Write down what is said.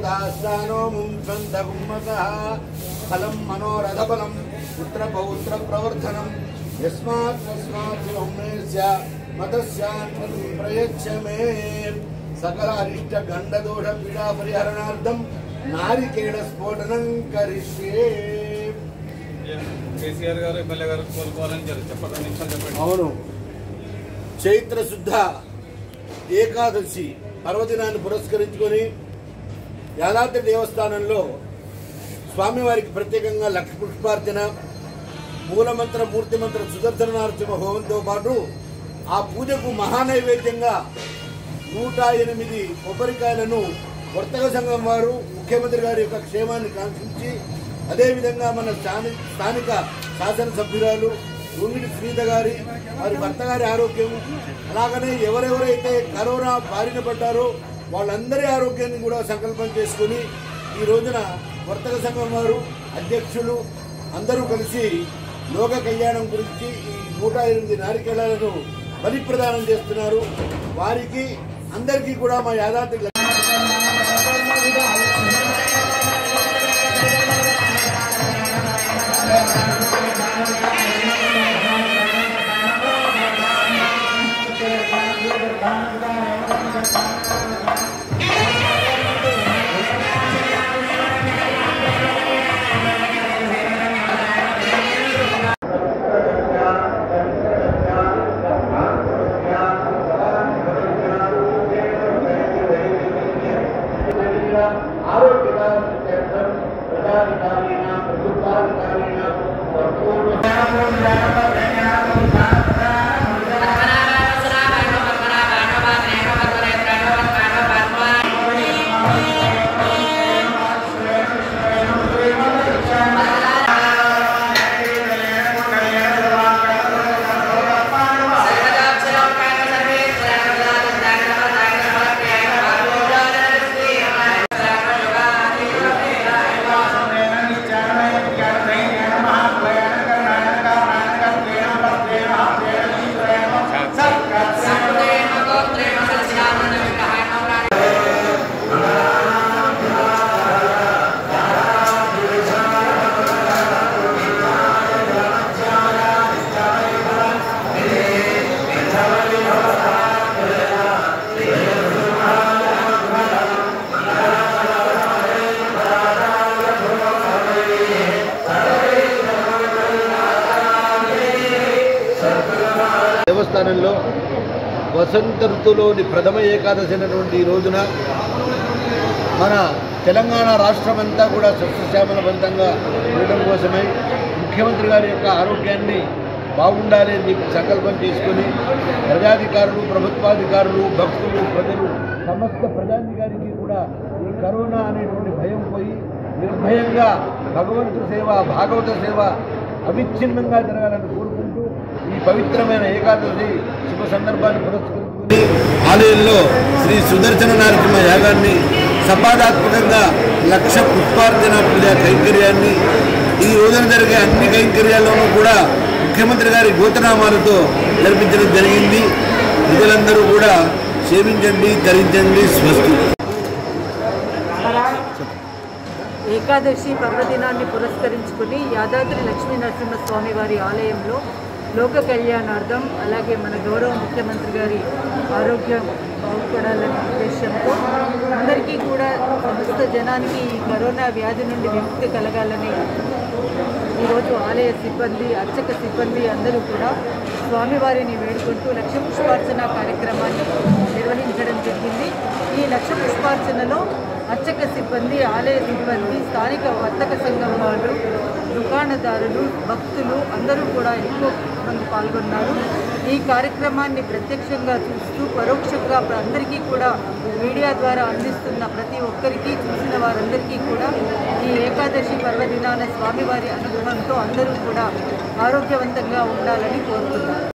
దేవతాస్థానో ముంచంత గుమ్మత ఫలం మనోరథబలం పుత్ర పౌత్ర ప్రవర్ధనం యస్మాత్ తస్మాత్ హోమేస్య మతస్యాంతం ప్రయచ్చ మే సకల అరిష్ట గండదోష పీడా పరిహరణార్థం నారికేళ స్ఫోటనం కరిష్యే కేసీఆర్ గారు ఎమ్మెల్యే గారు కోలుకోవాలని చెప్పి చెప్పండి నిమిషాలు చెప్పండి అవును చైత్ర శుద్ధ ఏకాదశి పర్వదినాన్ని పురస్కరించుకొని యాదాద్రి దేవస్థానంలో స్వామివారికి ప్రత్యేకంగా లక్ష పుష్పార్చన మూలమంత్ర మూర్తిమంత్ర సుదర్శన నరసింహ హోమంతో పాటు ఆ పూజకు మహానైవేద్యంగా నూట ఎనిమిది కొబ్బరికాయలను వర్తక సంఘం వారు ముఖ్యమంత్రి గారి యొక్క క్షేమాన్ని కాంక్షించి అదేవిధంగా మన స్థాని- స్థానిక శాసనసభ్యురాలు రూమిడి శ్రీత గారి వారి భర్త గారి ఆరోగ్యం అలాగనే ఎవరెవరైతే కరోనా బారిన పడ్డారో వాళ్ళందరి ఆరోగ్యాన్ని కూడా సంకల్పం చేసుకుని ఈ రోజున వర్తక సంఘం వారు అధ్యక్షులు అందరూ కలిసి లోక కళ్యాణం గురించి ఈ నూట ఎనిమిది నారికేళాలను బలి ప్రదానం చేస్తున్నారు వారికి అందరికీ కూడా మా యాదాద్రి దేవస్థానంలో వసంత ఋతువులోని ప్రథమ ఏకాదశి అయినటువంటి ఈ రోజున మన తెలంగాణ రాష్ట్రం అంతా కూడా సస్యశ్యామలవంతంగా ఉండడం కోసమై ముఖ్యమంత్రి గారి యొక్క ఆరోగ్యాన్ని బాగుండాలి అని చెప్పి సంకల్పం చేసుకొని ప్రజాధికారులు ప్రభుత్వాధికారులు భక్తులు ప్రజలు సమస్త ప్రజాధికారికి కూడా ఈ కరోనా అనేటువంటి భయం పోయి నిర్భయంగా భగవంతుడి సేవ భాగవత సేవ అవిచ్ఛిన్నంగా జరగాలని కోరుకుంటూ ఈ పవిత్రమైన ఏకాదశి శుభ సందర్భాన్ని పురస్కరించుకుని ఆలయంలో శ్రీ సుదర్శన నరసింహ యాగాన్ని సపాదాత్మకంగా లక్ష పుష్పార్జన పూజ కైంకర్యాన్ని ఈ రోజున జరిగే అన్ని కైంకర్యాల్లోనూ కూడా ముఖ్యమంత్రి గారి గోతనామాలతో జరిపించడం జరిగింది ప్రజలందరూ కూడా సేవించండి ధరించండి స్వస్తి ఏకాదశి పర్వదినాన్ని పురస్కరించుకుని యాదాద్రి లక్ష్మీ నరసింహస్వామి వారి ఆలయంలో లోక కళ్యాణార్థం అలాగే మన గౌరవ ముఖ్యమంత్రి గారి ఆరోగ్యం బాగుపడాలనే ఉద్దేశంతో అందరికీ కూడా సమస్త జనానికి ఈ కరోనా వ్యాధి నుండి విముక్తి కలగాలని ఈరోజు ఆలయ సిబ్బంది అర్చక సిబ్బంది అందరూ కూడా స్వామివారిని వేడుకుంటూ లక్ష పుష్పార్చన కార్యక్రమాన్ని నిర్వహించడం జరిగింది ఈ లక్ష పుష్పార్చనలో అర్చక సిబ్బంది ఆలయ సిబ్బంది స్థానిక వర్తక సంఘం వాళ్ళు దుకాణదారులు భక్తులు అందరూ కూడా ఎక్కువ మంది పాల్గొన్నారు ఈ కార్యక్రమాన్ని ప్రత్యక్షంగా చూస్తూ పరోక్షంగా అందరికీ కూడా మీడియా ద్వారా అందిస్తున్న ప్రతి ఒక్కరికి చూసిన వారందరికీ కూడా ఈ ఏకాదశి పర్వదినాన స్వామివారి అనుగ్రహంతో అందరూ కూడా ఆరోగ్యవంతంగా ఉండాలని కోరుతున్నారు